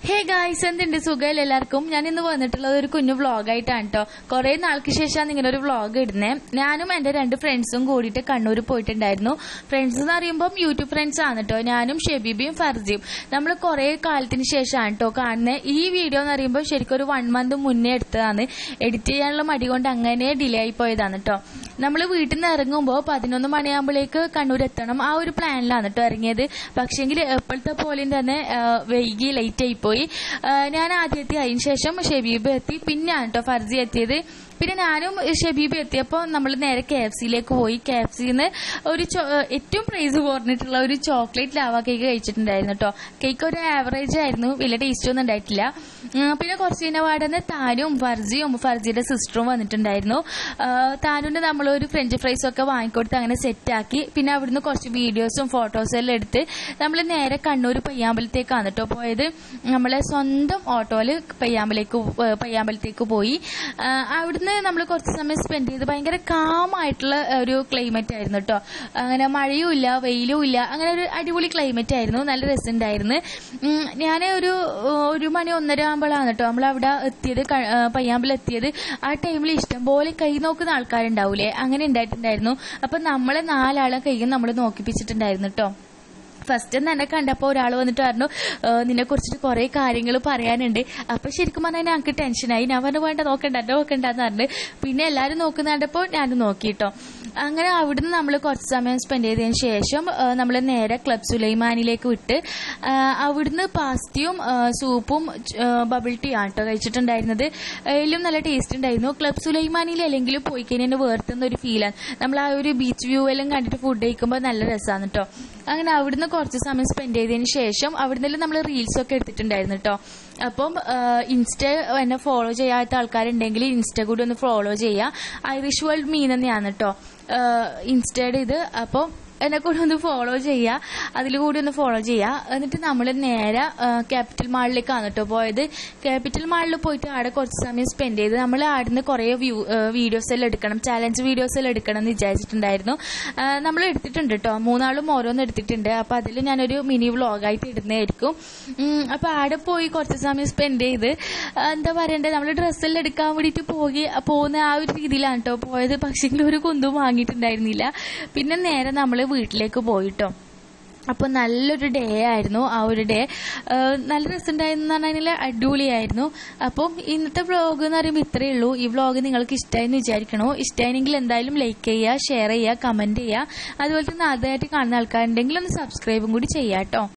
hey guys എന്തുണ്ട് സുഖമില്ല എല്ലാവർക്കും ഞാൻ ഇന്ന് വന്നിട്ടുള്ളത് ഒരു കുഞ്ഞു വ്ളോഗായിട്ടാണ് കേട്ടോ കുറെ നാൾക്ക് ശേഷമാണ് ഇങ്ങനെ ഒരു വ്ളോഗ് ഇടുന്നേ ഞാനും എന്റെ രണ്ട് ഫ്രണ്ട്സും കൂടിയിട്ട് കണ്ണൂർ പോയിട്ടുണ്ടായിരുന്നു ഫ്രണ്ട്സ് എന്ന് പറയുമ്പോൾ യൂട്യൂബ് ഫ്രണ്ട്സ് ആണ് കേട്ടോ ഞാനും ഷെബീബിയും ഫർജിയും നമ്മൾ കുറെ കാലത്തിന് ശേഷമാണ് കേട്ടോ കാണുന്നത് ഈ വീഡിയോ എന്ന് പറയുമ്പോൾ ശരിക്കും ഒരു വൺ മന്ത് മുന്നേ എടുത്തതാണ് എഡിറ്റ് ചെയ്യാനുള്ള മടി കൊണ്ട് അങ്ങനെ ഡിലേ ആയി പോയതാണ് കേട്ടോ നമ്മൾ വീട്ടിൽ നിന്ന് ഇറങ്ങുമ്പോൾ പതിനൊന്ന് മണിയാകുമ്പോഴേക്ക് കണ്ണൂർ എത്തണം ആ ഒരു പ്ലാനിലാണ് കേട്ടോ ഇറങ്ങിയത് പക്ഷേങ്കിൽ എപ്പോഴത്തെ പോലെയും തന്നെ ആ, വൈകി ലേറ്റ് ആയിപ്പോയി ആ, ഞാൻ ആദ്യത്തെ അതിന് ശേഷം ഷെബീബ് എത്തി പിന്നെയാണ് കേട്ടോ ഫർജി എത്തിയത് പിന്നെ ഞാനും ഷെബീബ് എത്തിയപ്പോൾ നമ്മൾ നേരെ കെ എഫ് സിയിലേക്ക് പോയി കെ എഫ് സിന്ന് ഒരു ചോ- ഏറ്റവും പ്രൈസ് കുറഞ്ഞിട്ടുള്ള ഒരു ചോക്ലേറ്റ് ലാവ കേക്ക് കഴിച്ചിട്ടുണ്ടായിരുന്നു കേട്ടോ കേക്ക് ഒരു ആവറേജ് ആയിരുന്നു വലിയ ടേസ്റ്റ് ഒന്നും ഉണ്ടായിട്ടില്ല ഉം, പിന്നെ കുറച്ച് കഴിഞ്ഞ പാടുന്ന താനും ഫർജിയും ഫർജിയുടെ സിസ്റ്ററും വന്നിട്ടുണ്ടായിരുന്നു ആ, താനുവിന് നമ്മളൊരു ഫ്രഞ്ച് ഫ്രൈസ് ഒക്കെ വാങ്ങിക്കൊടുത്ത് അങ്ങനെ സെറ്റാക്കി പിന്നെ അവിടുന്ന് കുറച്ച് വീഡിയോസും ഫോട്ടോസും എല്ലാം എടുത്ത് നമ്മൾ നേരെ കണ്ണൂർ പയ്യാമ്പലത്തേക്കാണ് കേട്ടോ പോയത് നമ്മളെ സ്വന്തം ഓട്ടോയിൽ പയ്യാമ്പലേക്ക് പോ- പയ്യാമ്പലത്തേക്ക് പോയി ആ, അവിടുന്ന് നമ്മൾ കുറച്ച് സമയം സ്പെൻഡ് ചെയ്ത് ഭയങ്കര കാമായിട്ടുള്ള ഒരു ക്ലൈമറ്റ് ആയിരുന്നു കേട്ടോ അങ്ങനെ മഴയും ഇല്ല വെയിലും ഇല്ല അങ്ങനെ ഒരു അടിപൊളി ക്ലൈമറ്റ് ആയിരുന്നു നല്ല രസമുണ്ടായിരുന്നു ഞാൻ ഒരു ഒരു മണി ഒന്നര ആകുമ്പോഴാണ് കേട്ടോ നമ്മൾ അവിടെ എത്തിയത് ക- ആ, പയ്യാമ്പലം എത്തിയത് ആ ടൈമിൽ ഇഷ്ടം പോലെ കൈ നോക്കുന്ന ആൾക്കാരുണ്ടാവൂലേ അങ്ങനെ ഉണ്ടായിട്ടുണ്ടായിരുന്നു അപ്പൊ നമ്മളെ നാലാളെ കൈയും നമ്മൾ നോക്കിപ്പിച്ചിട്ടുണ്ടായിരുന്നു കേട്ടോ ഫസ്റ്റ് തന്നെ കണ്ടപ്പോൾ ഒരാൾ വന്നിട്ട് പറഞ്ഞു നിന്നെ കുറിച്ചിട്ട് കുറെ കാര്യങ്ങൾ പറയാനുണ്ട് അപ്പൊ ശരിക്കും പറഞ്ഞാൽ ഞങ്ങൾക്ക് ടെൻഷനായി ഞാൻ പറഞ്ഞു വേണ്ട നോക്കണ്ട നോക്കണ്ടെന്ന് പറഞ്ഞു പിന്നെ എല്ലാരും നോക്കുന്ന കണ്ടപ്പോൾ ഞാനും നോക്കിട്ടോ അങ്ങനെ അവിടുന്ന് നമ്മൾ കുറച്ച് സമയം സ്പെൻഡ് ചെയ്തതിന് ശേഷം നമ്മൾ നേരെ ക്ലബ് സുലൈമാനിലേക്ക് വിട്ട് ആ, അവിടുന്ന് പാസ്റ്റിയും ആ, സൂപ്പും ബബിൾ ടീ ആണ് കേട്ടോ കഴിച്ചിട്ടുണ്ടായിരുന്നത് എല്ലാം നല്ല ടേസ്റ്റ് ഉണ്ടായിരുന്നു ക്ലബ് സുലൈമാനിൽ അല്ലെങ്കിലും പോയി കഴിഞ്ഞാൽ വേർത്തുന്ന ഒരു ഫീലാണ് നമ്മൾ ആ ഒരു ബീച്ച് വ്യൂ എല്ലാം കണ്ടിട്ട് ഫുഡ് കഴിക്കുമ്പോൾ നല്ല രസമാണ് കേട്ടോ അങ്ങനെ അവിടുന്ന് കുറച്ച് സമയം സ്പെൻഡ് ചെയ്തതിന് ശേഷം അവിടുന്ന് നമ്മൾ റീൽസ് ഒക്കെ എടുത്തിട്ടുണ്ടായിരുന്നു കേട്ടോ അപ്പം ഇൻസ്റ്റ എന്നെ ഫോളോ ചെയ്യാത്ത ആൾക്കാരുണ്ടെങ്കിൽ ഇൻസ്റ്റ കൂടി ഒന്ന് ഫോളോ ചെയ്യുക ഐറിഷ് വേൾഡ് മീൻ തന്നെയാണ് കേട്ടോ ഇൻസ്റ്റയുടെ ഇത് അപ്പോൾ എന്നെ കൂടി ഒന്ന് ഫോളോ ചെയ്യുക അതിൽ കൂടി ഒന്ന് ഫോളോ ചെയ്യുക എന്നിട്ട് നമ്മൾ നേരെ ക്യാപിറ്റൽ മാളിലേക്കാണ് കേട്ടോ പോയത് ക്യാപിറ്റൽ മാളിൽ പോയിട്ട് അവിടെ കുറച്ച് സമയം സ്പെൻഡ് ചെയ്ത് നമ്മൾ അവിടുന്ന് കുറേ വ്യൂ വീഡിയോസ് എല്ലാം എടുക്കണം ചാലഞ്ച് വീഡിയോസ് എല്ലാം എടുക്കണം എന്ന് വിചാരിച്ചിട്ടുണ്ടായിരുന്നു നമ്മൾ എടുത്തിട്ടുണ്ട് കേട്ടോ മൂന്നാളും ഓരോന്ന് എടുത്തിട്ടുണ്ട് അപ്പൊ അതിൽ ഞാനൊരു മിനി വ്ളോഗായിട്ട് ഇടുന്നതായിരിക്കും ഉം, അപ്പൊ അവിടെ പോയി കുറച്ച് സമയം സ്പെൻഡ് ചെയ്ത് ആ, എന്താ പറയണ്ടേ നമ്മൾ ഡ്രസ്സെല്ലാം എടുക്കാൻ വേണ്ടിയിട്ട് പോയി പോകുന്ന ആ ഒരു രീതിയിലാണ് കേട്ടോ പോയത് പക്ഷെങ്കിൽ ഒരു കുന്തും വാങ്ങിയിട്ടുണ്ടായിരുന്നില്ല പിന്നെ നേരെ നമ്മൾ വീട്ടിലേക്ക് പോയിട്ടോ അപ്പൊ നല്ലൊരു ഡേ ആയിരുന്നു ആ ഒരു ഡേ നല്ല രസമുണ്ടായിരുന്നു പറഞ്ഞാൽ അടിപൊളിയായിരുന്നു അപ്പം ഇന്നത്തെ വ്ളോഗ് എന്ന് പറയുമ്പോൾ ഇത്രയേ ഉള്ളൂ ഈ വ്ളോഗ് നിങ്ങൾക്ക് ഇഷ്ടമായെന്ന് വിചാരിക്കണോ ഇഷ്ടമായെങ്കിൽ എന്തായാലും ലൈക്ക് ചെയ്യുക ഷെയർ ചെയ്യുക കമന്റ് ചെയ്യുക അതുപോലെ തന്നെ ആദ്യമായിട്ട് കാണുന്ന ആൾക്കാരുണ്ടെങ്കിൽ ഒന്ന് സബ്സ്ക്രൈബും കൂടി ചെയ്യാം കേട്ടോ